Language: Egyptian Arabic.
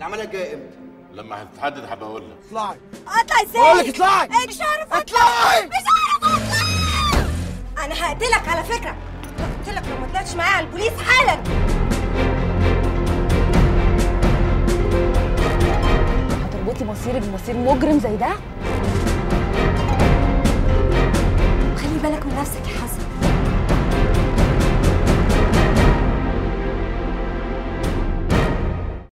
العمليه الجايه امتى لما هتتحدد هبقى اقول لك اطلعي اطلع ازاي بقول لك اطلعي مش عارف اطلع اطلعي مش عارف اطلع انا هقتلك على فكره قلت لك لو ما طلعتش معايا على البوليس حالا هتربطي مصيري بمصير مجرم زي ده